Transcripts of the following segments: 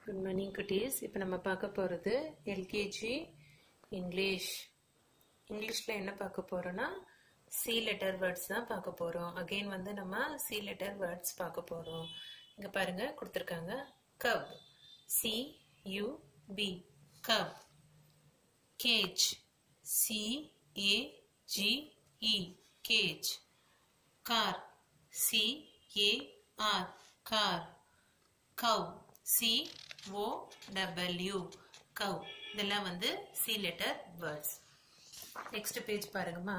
good morning குட்டீஸ் இப்போ நம்ம பார்க்க போகிறது எல்கேஜி இங்கிலீஷ் இங்கிலீஷில் என்ன பார்க்க போகிறோன்னா சி லெட்டர் வேர்ட்ஸ் தான் பார்க்க போகிறோம் அகெயின் வந்து நம்ம சி லெட்டர் வேர்ட்ஸ் பார்க்க போகிறோம் இங்கே பாருங்க கொடுத்துருக்காங்க cup C U P cup cage C A G E cage car C A R car cow C O W cow இதெல்லாம் வந்து C letter words next page பாருங்கம்மா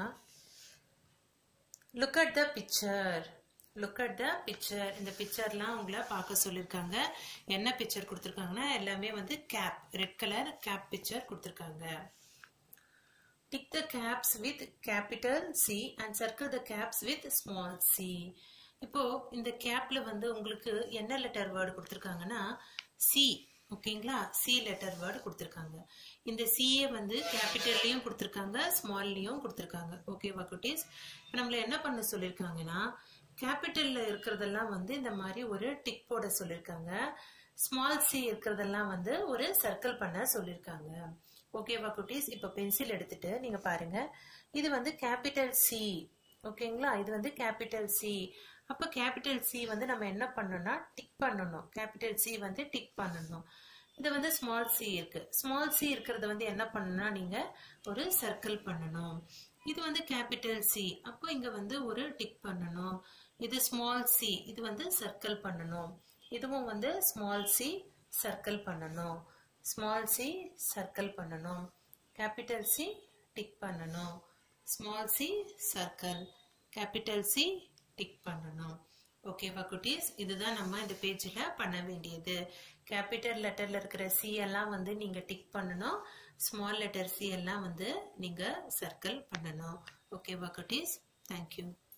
look at the picture look at the picture இந்த பிக்சர்லாம் உங்களை பார்க்க சொல்லியிருக்காங்க என்ன picture கொடுத்துருக்காங்கன்னா எல்லாமே வந்து cap red colour cap picture கொடுத்துருக்காங்க tick the caps with capital C and circle the caps with small C இப்போ இந்த கேப்ல வந்து உங்களுக்கு என்ன லெட்டர் வேர்டு கொடுத்துருக்காங்கன்னா சி ஓகேங்களா சி லெட்டர் வேர்டு கொடுத்துருக்காங்க இந்த சிஏ வந்து கேபிட்டல்லையும் கொடுத்துருக்காங்க ஸ்மால்லையும் கொடுத்துருக்காங்க ஓகேவா குட்டீஸ் இப்போ நம்மள என்ன பண்ண சொல்லியிருக்காங்கன்னா கேபிட்டல்ல இருக்கிறதெல்லாம் வந்து இந்த மாதிரி ஒரு டிக் போட சொல்லியிருக்காங்க ஸ்மால் சி இருக்கிறதெல்லாம் வந்து ஒரு சர்க்கிள் பண்ண சொல்லியிருக்காங்க ஓகேவா குட்டீஸ் இப்போ பென்சில் எடுத்துட்டு நீங்க பாருங்க இது வந்து கேபிட்டல் சி ஓகேங்களா இது வந்து கேபிட்டல் சி அப்போ கேபிட்டல் சி வந்து நம்ம என்ன பண்ணணும்னா டிக் பண்ணணும் கேபிட்டல் சி வந்து டிக் பண்ணணும் இது வந்து ஸ்மால் சி இருக்கு ஸ்மால் சி இருக்கிறத வந்து என்ன பண்ணணும்னா நீங்க ஒரு சர்க்கிள் பண்ணணும் இது வந்து கேபிட்டல் சி அப்போ இங்க வந்து ஒரு டிக் பண்ணணும் இது ஸ்மால் சி இது வந்து சர்க்கிள் பண்ணணும் இதுவும் வந்து ஸ்மால் சி சர்க்கிள் பண்ணணும் ஸ்மால் சி சர்க்கிள் பண்ணணும் கேபிட்டல் சி டிக் பண்ணணும் small C circle capital C tick பண்ணணும் ஓகேவா குட்டீஸ் இதுதான் நம்ம இந்த பேஜில் பண்ண வேண்டியது கேபிட்டல் லெட்டரில் இருக்கிற சி எல்லாம் வந்து நீங்கள் டிக் பண்ணணும் ஸ்மால் லெட்டர் சி எல்லாம் வந்து நீங்கள் சர்க்கிள் பண்ணணும் ஓகேவா குட்டீஸ் தேங்க்யூ